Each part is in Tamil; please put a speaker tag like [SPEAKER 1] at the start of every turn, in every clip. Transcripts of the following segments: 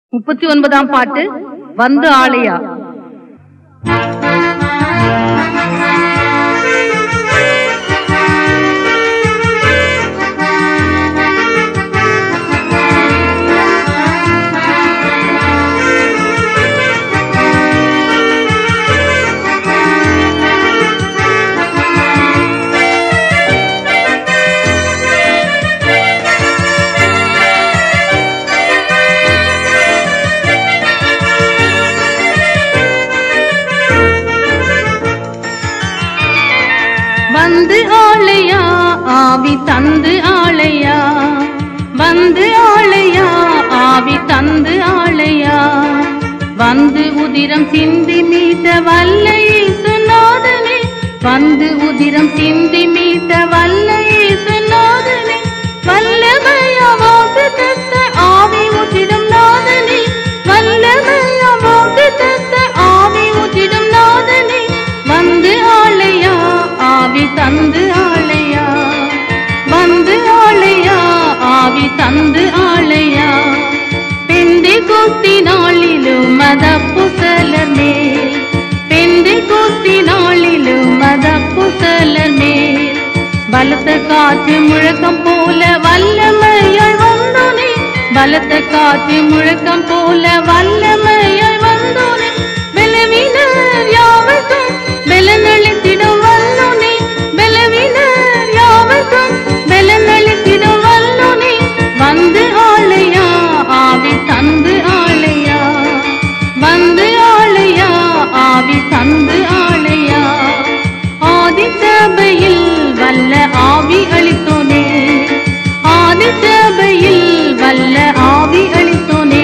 [SPEAKER 1] முப்பத்தி ஒன்பதாம் பாட்டு வந்து ஆளையா வந்து ஆளையா ஆவி தந்து ஆளையா வந்து ஆளையா ஆவி தந்து ஆளையா வந்து உதிரம் சிந்தி மீட்ட வல்லை சுநாதனே வந்து உதிரம் சிந்தி மீட்ட வல்லை சுநாதனே வல்லமையா வாக்கு தத்த ஆவி உதிரம் நாதனே வல்லமையா வாக்கு தத்த ஆவி உதிரம் நாதனே வந்து ஆளையா ஆவி தந்து ஆளையா வந்து ஆளையா ஆவி தந்து ஆளையா பெந்தை கூத்தி நாளிலும் மத புசலர் மேல் பெந்தை கூத்தி நாளிலும் மத புசலர் மேல் பலத்த காற்று முழக்கம் போல வல்லமையாய் வந்தோனே பலத்த காற்று முழக்கம் போல வல்லமையாய் வந்தோனே பலவீனர் யாவர்க்கும் பலனளித்திடும் வல்லோனே பலவீனர் யாவர்க்கும் பலனளித்திடும் வல்லோனே வந்து ஆளையா ஆவி தந்து ஆளையா வந்து ஆளையா ஆவி தந்து ஆளையா ஆதி சபையில் வல்ல ஆவி அளித்தோனே ஆதி சபையில் வல்ல ஆவி அளித்தோனே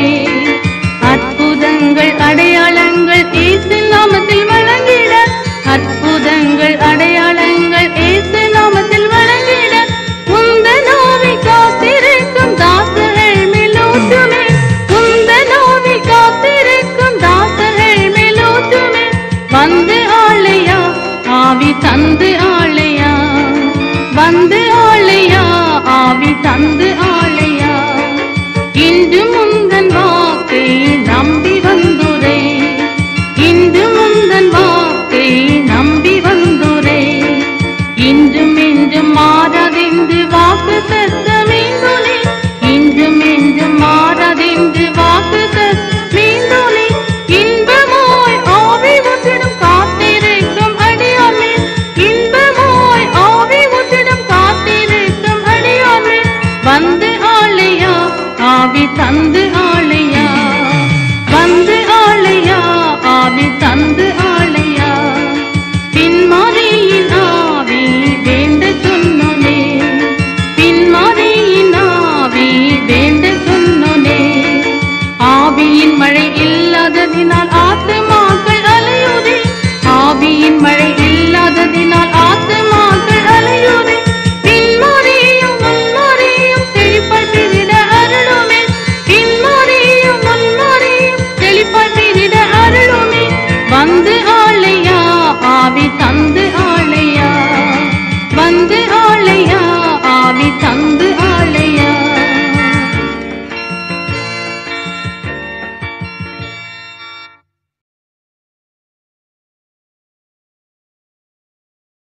[SPEAKER 1] அற்புதங்கள் அடையாளங்கள் இயேசு நாமத்தில் வழங்கிட அற்புதங்கள் அடையாளங்கள் இயேசு நாமத்தில் வழங்கிட உந்த நோவி காத்திருக்கும் தாசர்கள் மேலூட்டுமே உந்த நோவி காத்திருக்கும் தாசர்கள் மேலூட்டுமே வந்து ஆளையா ஆவி தந்து ஆளையா வந்து ஆளையா ஆவி தந்து ஆளையா இன்று முந்தன் வாக்கை நம்பி வந்துரை இன்று முந்தன் வாக்கை நம்பி வந்துரை இன்றும் என்றும் மாறாதென்று வாக்கு தத்தமீந்துனே இன்றும் என்றும் மாறாதென்று வாக்கு தத்தமீந்துனே இன்பமாய் ஆவி முற்றிடும் காத்திருக்கும் அடியாமே இன்பமாய் ஆவி முற்றிடும் காத்திருக்கும் அடியாமே வந்து ஆளையா ஆவி தந்து ஆளையா வந்து ஆளையா ஆவி தந்து ஆளையா பின்மாரியின் ஆவி வேண்ட சொன்னோனே பின்மாரியின் ஆவி வேண்ட சொன்னோனே ஆவியின் மழை இல்லாததினால் ஆத்துமாக்கள் அலையுதே ஆவியின் மழை இல்லாததினால் ஆத்துமாக்கள் அலையுதே பின்மாரியும் முன்மாரியும் செழிப்பாய் பிரிட அருளுமே பின்மாரியும் முன்மாரியும் செழிப்பாய் பிரிட அருளுமே வந்து ஆளையா ஆவி தந்து ஆளையா வந்து ஆளையா ஆவி தந்து ஆளையா